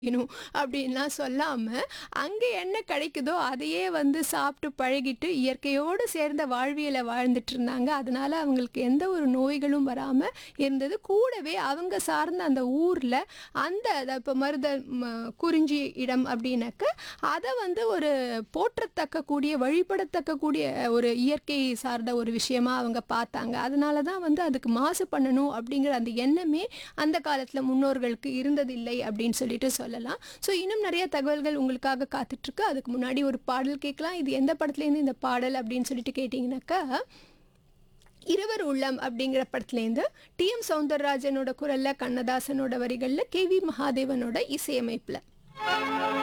வேணும் அப்படின்லாம் சொல்லாம, அங்க என்ன கிடைக்குதோ அதையே வந்து சாப்பிட்டு பழகிட்டு, இயற்கையோடு சேர்ந்த வாழ்வியல வாழ்ந்துட்டு இருந்தாங்க. அதனால அவங்களுக்கு எந்த ஒரு நோய்களும் வராம இருந்தது. கூடவே அவங்க சார்ந்த அந்த ஊர்ல அந்த அத இப்ப மருத ம குறிஞ்சி இடம் அப்படின்னாக்க, அத வந்து ஒரு போற்றத்தக்க கூடிய, வழிபடத்தக்க கூடிய ஒரு இயற்கை சார்ந்த ஒரு விஷயமா அவங்க பார்த்தாங்க. அதனால தான் வந்து அதுக்கு மாசு பண்ணணும் அப்படிங்கிற அந்த எண்ணமே அந்த காலத்துல முன்னோர்களுக்கு இருந்ததில்லை அப்படின்னு சொல்லிட்டு சொல்லலாம். ஸோ இன்னும் நிறைய தகவல்கள் உங்களுக்காக காத்துட்ருக்கு. அதுக்கு முன்னாடி ஒரு பாடல் கேட்கலாம். இது எந்த படத்துலேருந்து இந்த பாடல் அப்படின்னு சொல்லிட்டு கேட்டிங்கனாக்கா, "இருவர் உள்ளம்" அப்படிங்கிற படத்துலேருந்து டி.எம். சௌந்தரராஜனோட குரல்ல, கண்ணதாசனோட வரிகள்ல, கே.வி. மகாதேவனோட இசையமைப்புல.